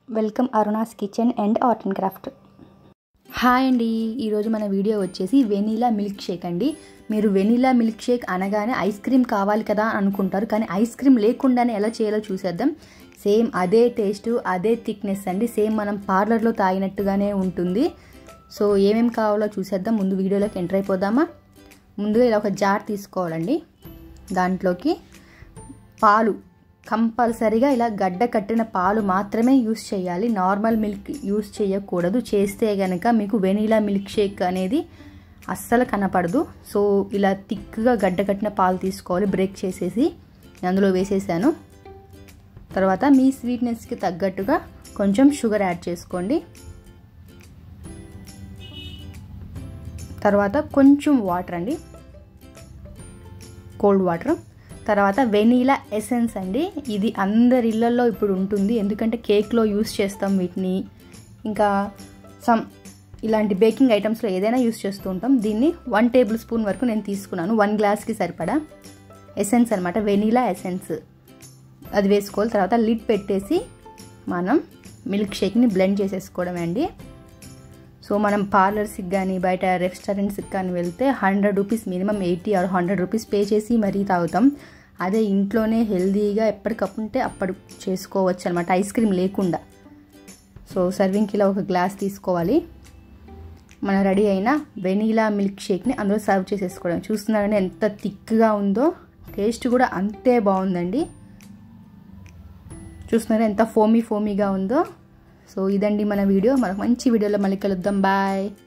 welcome Aruna's kitchen and art and craft hi అండి ఈరోజు మన వీడియో వచ్చేసి వెనీలా మిల్క్ షేక్ అండి మీరు వెనీలా మిల్క్ షేక్ అనగానే ఐస్ క్రీమ్ కావాలి కదా అనుకుంటారు కానీ ఐస్ క్రీమ్ లేకుండానే ఎలా చేయాలో చూసేద్దాం సేమ్ అదే టేస్ట్ అదే థిక్నెస్ అండి సేమ్ మనం పార్లర్లో తాగినట్టుగానే ఉంటుంది సో ఏమేమి కావాలో చూసేద్దాం ముందు వీడియోలోకి ఎంటర్ అయిపోదామా ముందుగా ఇలా ఒక జార్ తీసుకోవాలండి దాంట్లోకి పాలు కంపల్సరీగా ఇలా గడ్డ కట్టిన పాలు మాత్రమే యూస్ చేయాలి నార్మల్ మిల్క్ యూస్ చేయకూడదు చేస్తే కనుక మీకు వెనీలా మిల్క్ షేక్ అనేది అస్సలు కనపడదు సో ఇలా థిక్గా గడ్డ కట్టిన పాలు తీసుకోవాలి బ్రేక్ చేసేసి అందులో వేసేసాను తర్వాత మీ స్వీట్నెస్కి తగ్గట్టుగా కొంచెం షుగర్ యాడ్ చేసుకోండి తర్వాత కొంచెం వాటర్ అండి కోల్డ్ వాటర్ తర్వాత వెనీలా ఎసెన్స్ అండి ఇది అందరి ఇళ్ళల్లో ఇప్పుడు ఉంటుంది ఎందుకంటే కేక్లో యూస్ చేస్తాం వీటిని ఇంకా సమ్ ఇలాంటి బేకింగ్ ఐటమ్స్లో ఏదైనా యూస్ చేస్తూ ఉంటాం దీన్ని వన్ టేబుల్ స్పూన్ వరకు నేను తీసుకున్నాను వన్ గ్లాస్కి సరిపడా ఎసెన్స్ అనమాట వెనీలా ఎసెన్స్ అది వేసుకోవాలి తర్వాత లిడ్ పెట్టేసి మనం మిల్క్ షేక్ని బ్లెండ్ చేసేసుకోవడమే అండి సో మనం పార్లర్స్కి కానీ బయట రెస్టారెంట్స్కి కానీ వెళ్తే hundred rupees minimum eighty or hundred rupees pay చేసి మరీ తాగుతాం అదే ఇంట్లోనే హెల్దీగా ఎప్పటికప్పుంటే అప్పుడు చేసుకోవచ్చు అనమాట ఐస్ క్రీమ్ లేకుండా సో సర్వింగ్కి ఇలా ఒక గ్లాస్ తీసుకోవాలి మన రెడీ అయిన వెనీలా మిల్క్ షేక్ని అందులో సర్వ్ చేసేసుకోవడం చూస్తున్నారంటే ఎంత థిక్గా ఉందో టేస్ట్ కూడా అంతే బాగుందండి చూస్తున్నారా ఎంత ఫోమీ ఫోమీగా ఉందో సో ఇదండి మన వీడియో మనకు మంచి వీడియోలో మళ్ళీ కలుద్దాం బాయ్